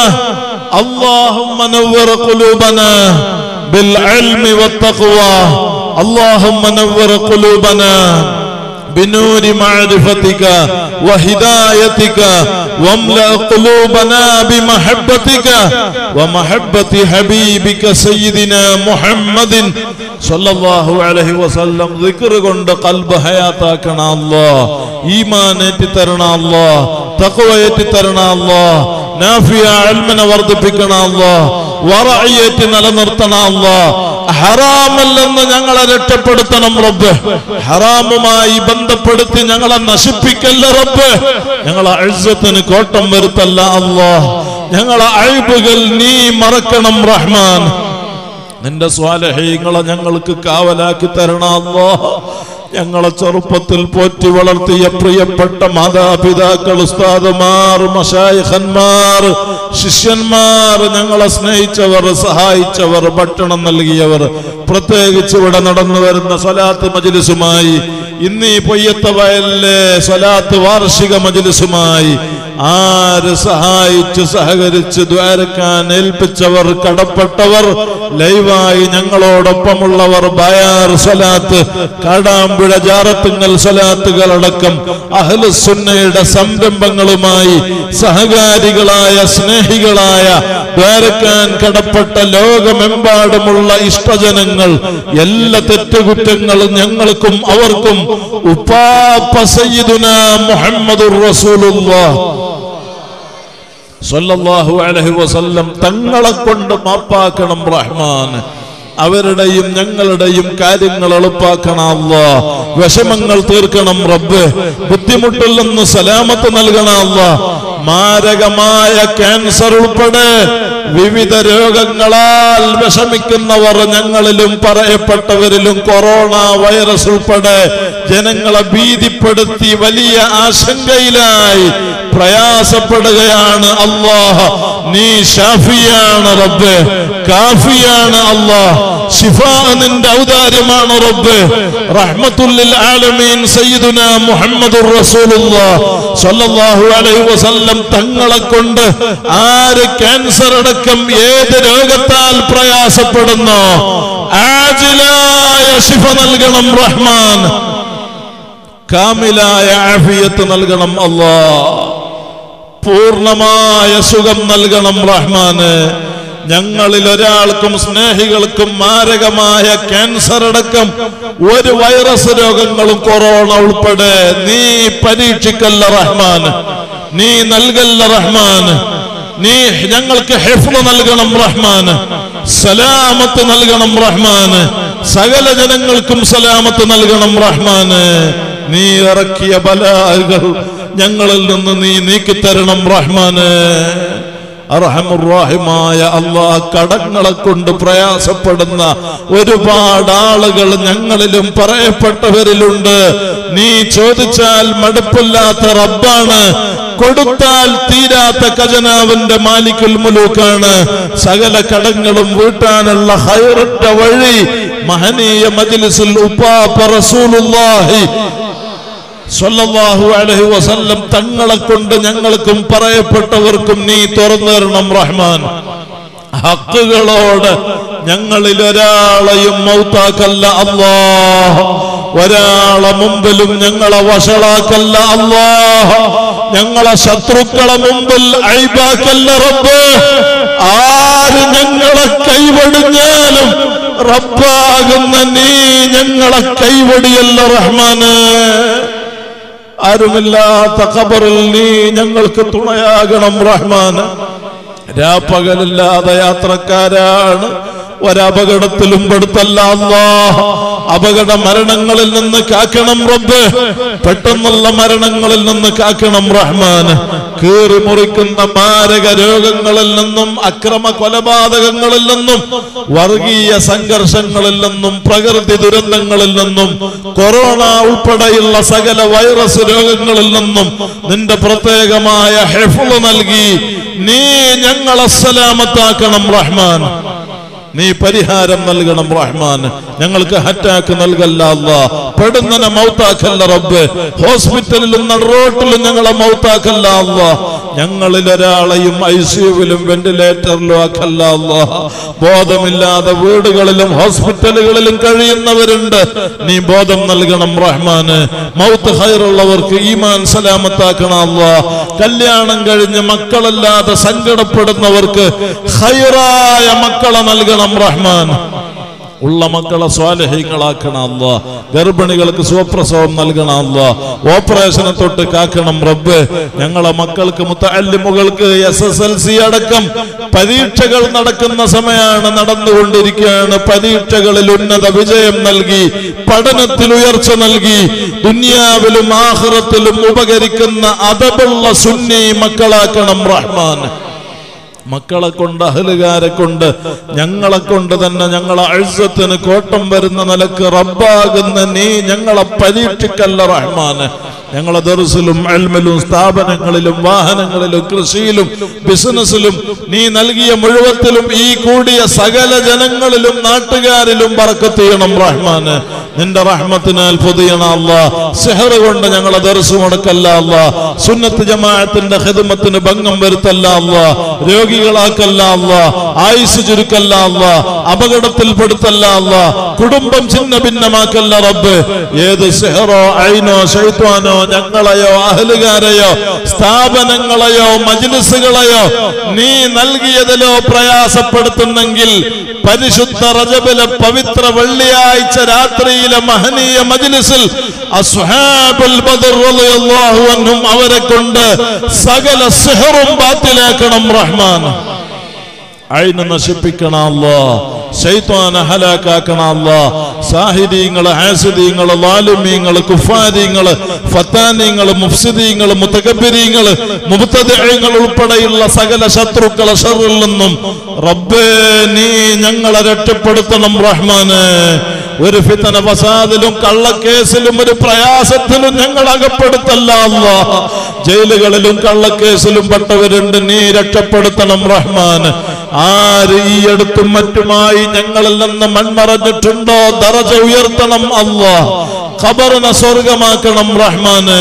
اللهم نور قلوبنا بالعلم والتقوى اللهم نور قلوبنا بنور معرفتك وهدايتك واملأ قلوبنا بمحبتك ومحبة حبيبك سيدنا محمد صلى الله عليه وسلم ذكر കൊണ്ട് قلب حياتاكنا الله ഈമാൻ ഏറ്റിത്തരണ അല്ലോ തഖവ ഏറ്റിത്തരണ അല്ലോ നാഫിയ അൽമനെ വർദ്ധിപ്പിക്കണ അല്ലോ വറഅയേറ്റ് നിലനിർത്തണ അല്ലോ ഹറാമല്ലെന്ന് ഞങ്ങളെ രക്ഷപ്പെടുത്തണം റബ്ബ് ഹറാമുമായി ബന്ധപ്പെടുത്തി ഞങ്ങളെ നശിപ്പിക്കല്ല റബ്ബ് ഞങ്ങളെ അഴുസത്തിന് കോട്ടം വരുത്തല്ല അല്ലോ ഞങ്ങളെ അഴിബുകൾ നീ മറക്കണം റഹ്മാൻ നിന്റെ സ്വാലഹീങ്ങളെ ഞങ്ങൾക്ക് കാവലാക്കി തരണം അല്ലോ ഞങ്ങളെ ചെറുപ്പത്തിൽ പോറ്റി വളർത്തിയ പ്രിയപ്പെട്ട മാതാപിതാക്കൾ ഉസ്താദുമാർ മഷായഖന്മാർ ശിഷ്യന്മാർ ഞങ്ങളെ സ്നേഹിച്ചവർ സഹായിച്ചവർ ഭക്ഷണം നൽകിയവർ പ്രത്യേകിച്ച് ഇവിടെ നടന്നു വരുന്ന സ്വലാത്ത് മജിലിസുമായി ഇന്നീ പൊയ്യത്ത വയലിലെ സ്വലാത്ത് വാർഷിക മജിലിസുമായി ആര് സഹായിച്ച് സഹകരിച്ച് ദ്വാരക്കാൻ ഏൽപ്പിച്ചവർ കടപ്പെട്ടവർ ലൈവായി ഞങ്ങളോടൊപ്പമുള്ളവർ ബയാർ സ്വലാത്ത് കാടാമ്പുഴ ജാറത്തുങ്ങൽ സ്വലാത്തുകളടക്കം അഹ്ലുസുന്നയുടെ സംരംഭങ്ങളുമായി സഹകാരികളായ സ്നേഹികളായ ദ്വാരക്കാൻ കടപ്പെട്ട ലോകമെമ്പാടുമുള്ള ഇഷ്ടജനങ്ങൾ എല്ലാ തെറ്റുകുറ്റങ്ങളും ഞങ്ങൾക്കും അവർക്കും ഉപ്പാപ്പ സയ്യിദുന മുഹമ്മദുർ റസൂലുള്ളാഹ് സല്ലല്ലാഹു അലൈഹി വസല്ലം തങ്ങളെ കൊണ്ട് മാപ്പാക്കണം റഹ്മാൻ അവരുടെയും ഞങ്ങളുടെയും കാര്യങ്ങൾ എളുപ്പാക്കണം അല്ലാ വിഷമങ്ങൾ തീർക്കണം റബ്ബ് ബുദ്ധിമുട്ടിൽ നിന്ന് സലാമത്ത് നൽകണം അല്ലാ മാരകമായ ക്യാൻസർ ഉൾപ്പെടെ വിവിധ രോഗങ്ങളാൽ വിഷമിക്കുന്നവർ ഞങ്ങളിലും പറയപ്പെട്ടവരിലും കൊറോണ വൈറസ് ഉൾപ്പെടെ ജനങ്ങളെ ഭീതിപ്പെടുത്തി വലിയ ആശങ്കയിലായി പ്രയാസപ്പെടുകയാണ് അള്ളാഹ് നീ ഷാഫിയാണ് റബ്ബ് കാഫിയാണ് അള്ളാഹ് ഷിഫ നിന്റെ ഔദാര്യമാണ് റബ്ബ് റഹ്മത്തുല്ലിൽ ആലമീൻ സയ്യിദുന മുഹമ്മദുർ റസൂലുള്ളാഹ് സ്വല്ലല്ലാഹു അലൈഹി വസല്ലം തങ്ങളെ കൊണ്ട് ആര് ക്യാൻസർ അടക്കം ഏത് രോഗത്താൽ പ്രയാസപ്പെടുന്നു ആജിലായ ഷിഫ നൽകണം റഹ്മാൻ കാമിലായ ആഫിയത്ത് നൽകണം അല്ലാ പൂർണ്ണമായ സുഖം നൽകണം റഹ്മാന് ഞങ്ങളിൽ ഒരാൾക്കും സ്നേഹികൾക്കും മാരകമായ ക്യാൻസർ അടക്കം ഒരു വൈറസ് രോഗങ്ങളും കൊറോണ ഉൾപ്പെടെ നീ പരീക്ഷിക്കല്ല റഹ്മാൻ നീ നൽകല്ല റഹ്മാൻ നീ ഞങ്ങൾക്ക് ഹെഫ്ള് നൽകണം റഹ്മാൻ സലാമത്ത് നൽകണം റഹ്മാന് സകല ജനങ്ങൾക്കും സലാമത്ത് നൽകണം റഹ്മാന് നീ ഇറക്കിയ ബലാകൾ ഞങ്ങളിൽ നിന്ന് നീ നീക്കിത്തരണം റഹ്മാന് അർഹമുറാഹിമായ അള്ളാഹ് കടങ്ങളെ കൊണ്ട് പ്രയാസപ്പെടുന്ന ഒരുപാട് ആളുകൾ ഞങ്ങളിലും പറയപ്പെട്ടവരിലുണ്ട് നീ ചോദിച്ചാൽ മടുപ്പില്ലാത്ത റബ്ബാണ് കൊടുത്താൽ തീരാത്ത ഖജനാവിന്റെ മാലിക്കുൽ മുലൂക്കാണ് സകല കടങ്ങളും വീട്ടാനുള്ള ഹൈററ്റ വഴി മഹനീയ മജ്ലിസുൽ ഉപ്പാപ്പ റസൂലുള്ളാഹി സ്വല്ലല്ലാഹു അലൈഹി വസല്ലം തങ്ങളെ കൊണ്ട് ഞങ്ങൾക്കും പറയപ്പെട്ടവർക്കും നീ തുറന്നു തരണം റഹ്മാൻ ഹക്കുകളോട് ഞങ്ങളിൽ ഒരാളെയും മൗത്താക്കല്ല അല്ലാഹ് ഒരാളെ മുമ്പിലും ഞങ്ങളെ വഷളാക്കല്ല അല്ലാഹ് ഞങ്ങളെ ശത്രുക്കളെ മുമ്പിൽ ഐബാക്കല്ല റബ്ബ് ആര് ഞങ്ങളെ കൈവടിഞ്ഞാലും റബ്ബാകുന്ന നീ ഞങ്ങളെ കൈവടിയല്ല റഹ്മാന് ആരുമില്ലാത്ത ഖബറിൽ നീ ഞങ്ങൾക്ക് തുണയാകണം റഹ്മാന് രാപ്പകലില്ലാതെ യാത്രക്കാരാണ് ഒരപകടത്തിലും പെടുത്തല്ല അല്ലാഹ് അപകട മരണങ്ങളിൽ നിന്ന് കാക്കണം റബ്ബ് പെട്ടെന്നുള്ള മരണങ്ങളിൽ നിന്ന് കാക്കണം റഹ്മാൻ കീറി മുറിക്കുന്ന മാരക രോഗങ്ങളിൽ നിന്നും അക്രമ കൊലപാതകങ്ങളിൽ നിന്നും വർഗീയ സംഘർഷങ്ങളിൽ നിന്നും പ്രകൃതി ദുരന്തങ്ങളിൽ നിന്നും കൊറോണ ഉൾപ്പെടെയുള്ള സകല വൈറസ് രോഗങ്ങളിൽ നിന്നും നിന്റെ പ്രത്യേകമായ ഹെഫുള് നൽകി നീ ഞങ്ങളെ സലാമത്താക്കണം റഹ്മാൻ നീ പരിഹാരം നൽകണം റഹ്മാൻ ഞങ്ങൾക്ക് ഹറ്റാക്ക് നൽകല്ല അല്ലാ പെടുന്നന മൗത്താക്കല്ല റബ്ബ് ഹോസ്പിറ്റലിലും നടുറോട്ടിലും ഞങ്ങളെ മൗത്താക്കല്ല അല്ലാ ഞങ്ങളിൽ ഒരാളെയും ഐ സിയുവിലും വെന്റിലേറ്ററിലും ആക്കല്ല അല്ലാ ബോധമില്ലാതെ വീടുകളിലും ഹോസ്പിറ്റലുകളിലും കഴിയുന്നവരുണ്ട് നീ ബോധം നൽകണം റഹ്മാന് മൗത്ത് ഹൈറുള്ളവർക്ക് ഈമാൻ സലാമത്താക്കണം അല്ലാ കല്യാണം കഴിഞ്ഞ് മക്കളല്ലാതെ സങ്കടപ്പെടുന്നവർക്ക് ഹൈറായ മക്കളെ നൽകണം റഹ്മാൻ ഉള്ള മക്കളെ സ്വാലഹ്യങ്ങളാക്കണം അല്ല ഗർഭിണികൾക്ക് സുപ്രസവം നൽകണം അല്ല ഓപ്പറേഷനെ തൊട്ട് കാക്കണം റബ്ബ് ഞങ്ങളെ മക്കൾക്ക് മുത്തല്ലിമുകൾക്ക് എസ് എസ് എൽ സി അടക്കം പരീക്ഷകൾ നടക്കുന്ന സമയമാണ് നടന്നുകൊണ്ടിരിക്കുകയാണ് പരീക്ഷകളിൽ ഉന്നത വിജയം നൽകി പഠനത്തിൽ ഉയർച്ച നൽകി ദുനിയാവിലും ആഹ്റത്തിലും ഉപകരിക്കുന്ന അതബുള്ള സുന്നി മക്കളാക്കണം റഹ്മാൻ മക്കളെ കൊണ്ട് അഹലുകാരെ കൊണ്ട് ഞങ്ങളെ കൊണ്ട് തന്നെ ഞങ്ങളെ അഴുസത്തിന് കോട്ടം വരുന്ന നിലക്ക് റബ്ബാകുന്ന നീ ഞങ്ങളെ പരീക്ഷിക്കല്ല റഹ്മാന് ഞങ്ങളെ ദർസിലും അൽമിലും സ്ഥാപനങ്ങളിലും വാഹനങ്ങളിലും കൃഷിയിലും ബിസിനസ്സിലും നീ നൽകിയ മുഴുവത്തിലും ഈ കൂടിയ സകല ജനങ്ങളിലും നാട്ടുകാരിലും പറക്കത്ത് ചെയ്യണം റഹ്മാന് നിന്റെ റഹ്മത്തിനാൽ പൊതിയണ അല്ല സെഹർ കൊണ്ട് ഞങ്ങളെ ദർസ് മുടക്കല്ല അല്ല സുന്നത്ത് ജമാഅത്തിന്റെ ഹിദമത്തിന് ഭംഗം വരുത്തല്ല അല്ല രോഗികളാക്കല്ല അല്ല ആയുസ് ചുരുക്കല്ല അല്ല അപകടത്തിൽപ്പെടുത്തല്ല അല്ല കുടുംബം ഛിന്ന ഭിന്നമാക്കല്ല റബ്ബ് ഏത് സെഹറോ ഐനോ ശൈത്വാനോ ഞങ്ങളെയോ അഹലുകാരെയോ സ്ഥാപനങ്ങളെയോ മജ്ലിസുകളെയോ നീ നൽകിയതിലോ പ്രയാസപ്പെടുത്തുന്നെങ്കിൽ പരിശുദ്ധ റജബിലെ പവിത്ര വെള്ളിയാഴ്ച രാത്രിയിലെ മഹനീയ മജ്ലിസിൽ അസ്ഹാബുൽ ബദർ റളിയല്ലാഹു അൻഹും അവരെ കൊണ്ട് സകല സിഹറും ബാത്തിലാക്കണം റഹ്മാൻ അയിന് നശിപ്പിക്കണ അല്ലാ ശൈത്വാന ഹലാക്കാക്കണ അല്ലാ സാഹിദീങ്ങള് ഹാസിദീങ്ങള് ലാലിമീങ്ങള് കുഫാരീങ്ങള് ഫത്താനീങ്ങള് മുഫ്സിദീങ്ങള് മുത്തകബിരീങ്ങള് മുബത്തദീങ്ങൾ ഉൾപ്പെടെയുള്ള സകല ശത്രുക്കളെ ഷറിൽ നിന്നും റബ്ബേ നീ ഞങ്ങളെ രക്ഷപ്പെടുത്തണം റഹ്മാന് ഒരു ഫിത്തന ഫസാദിലും കള്ളക്കേസിലും ഒരു പ്രയാസത്തിലും ഞങ്ങൾ അകപ്പെടുത്തല്ല അല്ലാ ജയിലുകളിലും കള്ളക്കേസിലും പെട്ടവരുണ്ട് നീ രക്ഷപ്പെടുത്തണം റഹ്മാൻ ആര് ഈ അടുത്തും മറ്റുമായി ഞങ്ങളിൽ നിന്ന് മൺമറഞ്ഞിട്ടുണ്ടോ ദറജ ഉയർത്തണം അല്ലാ ഖബറിനെ സ്വർഗമാക്കണം റഹ്മാന്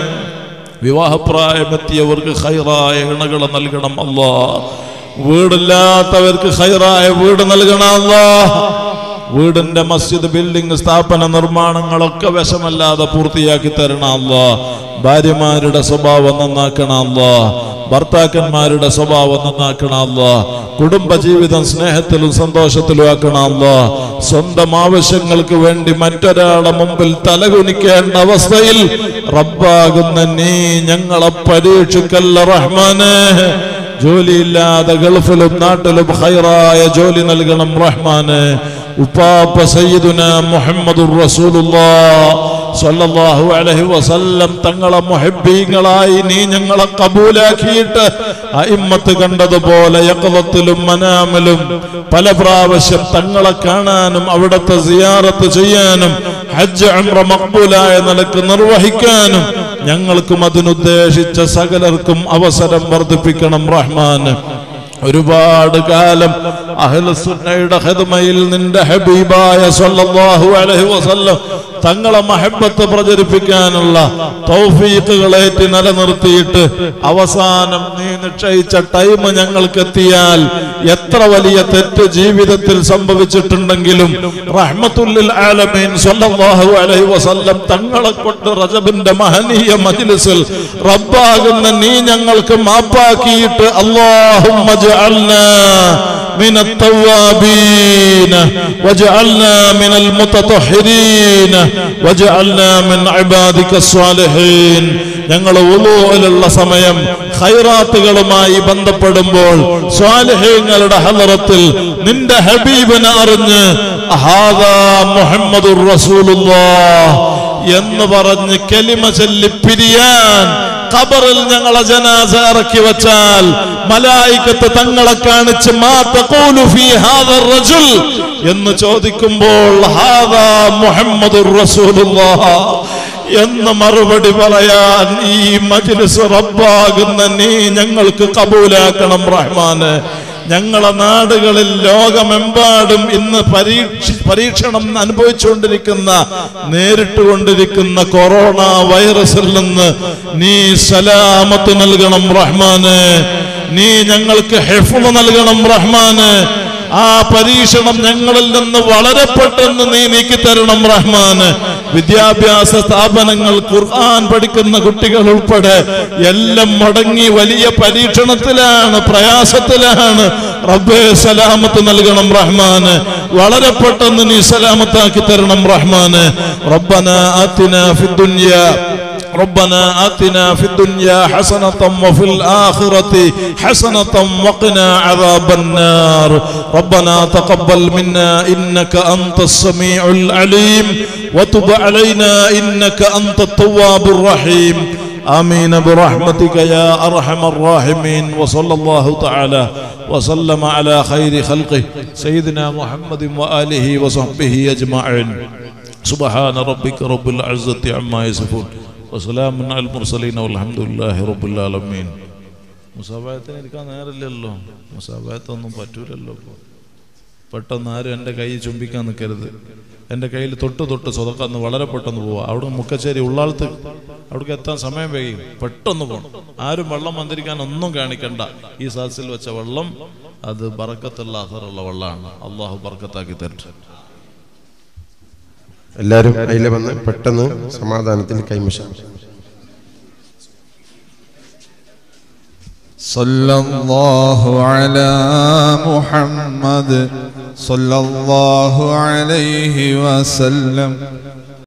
വിവാഹപ്രായമെത്തിയവർക്ക് ഹൈറായ ഇണകളെ നൽകണം അല്ലാ വീടില്ലാത്തവർക്ക് ഹൈറായ വീട് നൽകണം അല്ലാ വീടിന്റെ മസ്ജിദ് ബിൽഡിംഗ് സ്ഥാപന നിർമ്മാണങ്ങളൊക്കെ വിഷമല്ലാതെ പൂർത്തിയാക്കി തരണം അല്ലാ ഭാര്യമാരുടെ സ്വഭാവം നന്നാക്കണം അല്ലാ ഭർത്താക്കന്മാരുടെ സ്വഭാവം നന്നാക്കണം അല്ലാ കുടുംബജീവിതം സ്നേഹത്തിലും സന്തോഷത്തിലും ആക്കണം അല്ലാ സ്വന്തം ആവശ്യങ്ങൾക്ക് വേണ്ടി മറ്റൊരാളെ മുമ്പിൽ തലകുനിക്കേണ്ട അവസ്ഥയിൽ റബ്ബാകുന്ന നീ ഞങ്ങളെ പരീക്ഷിക്കല്ല റഹ്മാനെ ജോലിയില്ലാതെ ഗൾഫിലും നാട്ടിലും ഹൈറായ ജോലി നൽകണം റഹ്മാന് ഉപ്പാപ്പ സയ്യിദുന മുഹമ്മദുർ റസൂലുള്ളാഹ് സ്വല്ലല്ലാഹു അലൈഹി വസല്ലം തങ്ങളെ മുഹബ്ബീങ്ങളായി നീ ഞങ്ങളെ കബൂലാക്കിയിട്ട് അയിമ്മത്ത് കണ്ടതുപോലെ യഖലത്തിലും മനാമിലും പല പ്രാവശ്യം തങ്ങളെ കാണാനും അവിടുത്തെ സിയാറത്ത് ചെയ്യാനും ഹജ്ജ് ഉംറ മഖ്ബൂലായ നിലക്ക് നിർവഹിക്കാനും ഞങ്ങൾക്കും അതിനുദ്ദേശിച്ച സകലർക്കും അവസരം വർദ്ധിപ്പിക്കണം റഹ്മാൻ ഒരുപാട് കാലം അഹ്ലുസുന്നയുടെ ഖിദ്മയിൽ നിന്റെ ഹബീബായ സല്ലല്ലാഹു അലൈഹി വസല്ലം തങ്ങളെ മഹബത്ത് പ്രചരിപ്പിക്കാനുള്ള തൗഫീഖുകളേറ്റ് നിലനിർത്തിയിട്ട് അവസാനം നീ നിശ്ചയിച്ച ടൈം ഞങ്ങൾക്ക് എത്തിയാൽ എത്ര വലിയ തെറ്റ് ജീവിതത്തിൽ സംഭവിച്ചിട്ടുണ്ടെങ്കിലും റഹ്മത്തുല്ലിൽ ആലമീൻ സല്ലല്ലാഹു അലൈഹി വസല്ലം തങ്ങളെ കൊണ്ട് റജബിന്റെ മഹനീയ മജ്ലിസിൽ റബ്ബാകുന്ന നീ ഞങ്ങൾക്ക് മാപ്പാക്കിയിട്ട് അല്ലാഹുമ്മ ജഅൽനാ من التوابين وجعلنا من المتطهرين وجعلنا من عبادك الصالحين ഞങ്ങൾ ഉള്ള സമയം ഖൈറാത്തുകളുമായി ബന്ധപ്പെടുമ്പോൾ സ്വാലിഹ്യങ്ങളുടെ ഹലറത്തിൽ നിന്റെ ഹബീബിനെ അറിഞ്ഞ് ഹാദാ മുഹമ്മദുർ റസൂലുള്ളാഹ് എന്ന് പറഞ്ഞ് കലിമ ചൊല്ലി പിരിയാൻ ഖബറിൽ ഞങ്ങളെ ജനാസ ഇറക്കി വെച്ചാൽ മലായിക്കത്ത് തങ്ങളെ കാണിച്ച് മാ തഖൂലു ഫീ ഹാദർ റജുൽ എന്ന് ചോദിക്കുമ്പോൾ ഹാദാ മുഹമ്മദുർ റസൂലുള്ളാഹ് എന്ന് മറുപടി പറയാൻ ഈ മജ്ലിസ് റബ്ബാകുന്ന നീ ഞങ്ങൾക്ക് കബൂലാക്കണം റഹ്മാന് ഞങ്ങളെ നാടുകളിൽ ലോകമെമ്പാടും ഇന്ന് പരീക്ഷ പരീക്ഷണം അനുഭവിച്ചുകൊണ്ടിരിക്കുന്ന നേരിട്ടുകൊണ്ടിരിക്കുന്ന കൊറോണ വൈറസിൽ നിന്ന് നീ സലാമത്ത് നൽകണം റഹ്മാന് നീ ഞങ്ങൾക്ക് ഹെഫുള് നൽകണം റഹ്മാന് ആ പരീക്ഷണം ഞങ്ങളിൽ നിന്ന് വളരെ പെട്ടെന്ന് നീ നീക്കി തരണം റഹ്മാന് വിദ്യാഭ്യാസ സ്ഥാപനങ്ങൾ ഖുർആൻ പഠിക്കുന്ന കുട്ടികൾ ഉൾപ്പെടെ എല്ലാം മുടങ്ങി വലിയ പരീക്ഷണത്തിലാണ് പ്രയാസത്തിലാണ് റബ്ബേ സലാമത്ത് നൽകണം റഹ്മാന് വളരെ പെട്ടെന്ന് നീ സലാമത്താക്കി തരണം റഹ്മാന് റബ്ബന ആത്തിന ഫിദ്ദുനിയ ربنا آتنا في الدنيا حسنة وفي الآخرة حسنة وقنا عذاب النار ربنا تقبل منا إنك أنت السميع العليم وتب علينا إنك أنت التواب الرحيم آمين برحمتك يا أرحم الراحمين وصلى الله تعالى وسلم على خير خلقه سيدنا محمد وآله وصحبه أجمعين سبحان ربك رب العزة عما يصفون وسلام على المرسلين والحمد لله رب العالمين മുസാബായത്തിന് എടുക്കാൻ നേരമില്ലല്ലോ മുസാബായത്തൊന്നും പറ്റൂലല്ലോ ഇപ്പോൾ പെട്ടെന്ന് ആരും എൻ്റെ കൈ ചുംബിക്കാൻ നിൽക്കരുത് എൻ്റെ കയ്യിൽ തൊട്ട് തൊട്ട് സ്വതക്കാന്ന് വളരെ പെട്ടെന്ന് പോവാം അവിടെ മുക്കച്ചേരി ഉള്ളാളത്ത് അവിടേക്ക് എത്താൻ സമയം വൈകി പെട്ടെന്ന് പോകണം ആരും വെള്ളം വന്നിരിക്കാൻ ഒന്നും കാണിക്കണ്ട ഈ സാസിൽ വെച്ച വെള്ളം അത് ബറക്കത്തുള്ള അസറുള്ള വെള്ളമാണ് അള്ളാഹു ബറക്കത്താക്കി തരട്ടെ എല്ലാവരും അതിൽ വന്ന് പെട്ടെന്ന് സമാധാനത്തിൽ കൈമശം صلى الله على محمد صلى الله عليه وسلم